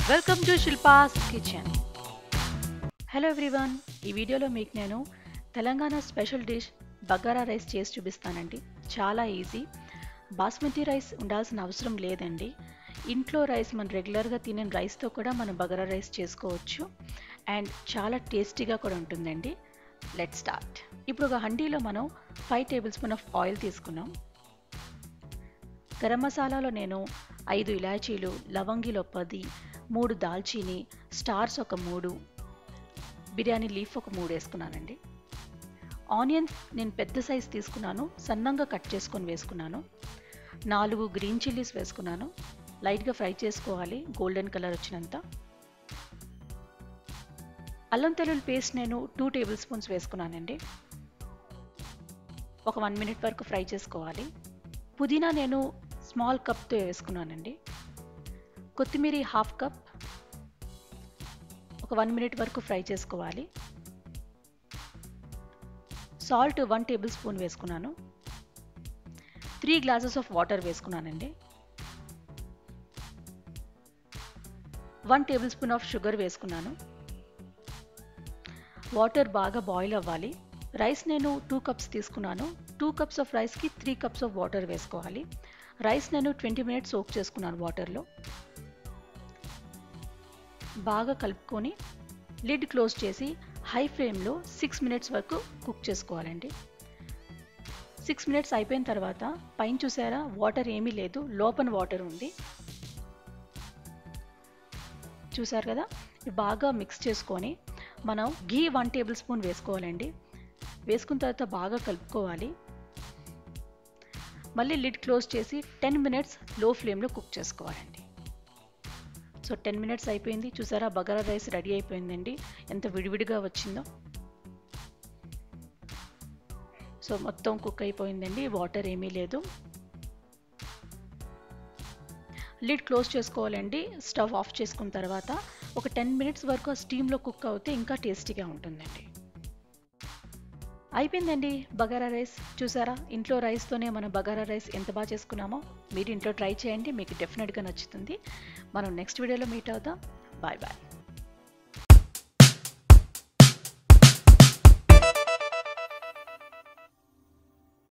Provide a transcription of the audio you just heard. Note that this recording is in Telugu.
welcome to Shilpa's kitchen hello everyone ఈ వీడియోలో మీకు నేను Telangana special dish bagara rice చేసి చూపిస్తానండి చాలా ఈజీ బాస్మతి రైస్ ఉండాల్సిన అవసరం లేదండి ఇంట్లో రైస్ మనం రెగ్యులర్గా తినే రైస్తో కూడా మనం బగారా రైస్ చేసుకోవచ్చు అండ్ చాలా టేస్టీగా కూడా ఉంటుందండి లెట్ స్టార్ట్ ఇప్పుడు ఒక హండీలో మనం five tablespoon of oil తీసుకున్నాం గరం మసాలాలో నేను ఐదు ఇలాచీలు లవంగిలో పది మూడు దాల్చీని స్టార్స్ ఒక మూడు బిర్యానీ లీఫ్ ఒక మూడు వేసుకున్నానండి ఆనియన్స్ నేను పెద్ద సైజ్ తీసుకున్నాను సన్నంగా కట్ చేసుకొని వేసుకున్నాను నాలుగు గ్రీన్ చిల్లీస్ వేసుకున్నాను లైట్గా ఫ్రై చేసుకోవాలి గోల్డెన్ కలర్ వచ్చినంత అల్లం తెల్లుల్లి పేస్ట్ నేను టూ టేబుల్ స్పూన్స్ వేసుకున్నానండి ఒక వన్ మినిట్ వరకు ఫ్రై చేసుకోవాలి పుదీనా నేను స్మాల్ కప్తో వేసుకున్నానండి కొత్తిమీర హాఫ్ కప్ ఒక వన్ మినిట్ వరకు ఫ్రై చేసుకోవాలి సాల్ట్ వన్ టేబుల్ స్పూన్ వేసుకున్నాను త్రీ గ్లాసెస్ ఆఫ్ వాటర్ వేసుకున్నానండి one tablespoon of sugar వేసుకున్నాను వాటర్ బాగా బాయిల్ అవ్వాలి రైస్ నేను టూ కప్స్ తీసుకున్నాను టూ కప్స్ ఆఫ్ రైస్కి త్రీ కప్స్ ఆఫ్ వాటర్ వేసుకోవాలి రైస్ నేను ట్వంటీ మినిట్స్ సోక్ చేసుకున్నాను వాటర్లో బాగా కలుపుకొని లిడ్ క్లోజ్ చేసి హై ఫ్లేమ్లో సిక్స్ మినిట్స్ వరకు కుక్ చేసుకోవాలండి సిక్స్ మినిట్స్ అయిపోయిన తర్వాత పైన చూసారా వాటర్ ఏమీ లేదు లోపల వాటర్ ఉంది చూసారు కదా బాగా మిక్స్ చేసుకొని మనం ఘీ వన్ టేబుల్ స్పూన్ వేసుకోవాలండి వేసుకున్న తర్వాత బాగా కలుపుకోవాలి మళ్ళీ లిడ్ క్లోజ్ చేసి టెన్ మినిట్స్ లో ఫ్లేమ్లో కుక్ చేసుకోవాలండి సో టెన్ మినిట్స్ అయిపోయింది చూసారా బగారా రైస్ రెడీ అయిపోయిందండి ఎంత విడివిడిగా వచ్చిందో సో మొత్తం కుక్ అయిపోయిందండి వాటర్ ఏమీ లేదు లిడ్ క్లోజ్ చేసుకోవాలండి స్టవ్ ఆఫ్ చేసుకున్న తర్వాత ఒక టెన్ మినిట్స్ వరకు ఆ స్టీమ్లో కుక్ అవుతే ఇంకా టేస్టీగా ఉంటుందండి అయిపోయిందండి బగారా రైస్ చూసారా ఇంట్లో రైస్తోనే మనం బగారా రైస్ ఎంత బాగా చేసుకున్నామో మీరు ఇంట్లో ట్రై చేయండి మీకు డెఫినెట్గా నచ్చుతుంది మనం నెక్స్ట్ వీడియోలో మీట్ అవుదాం బాయ్ బాయ్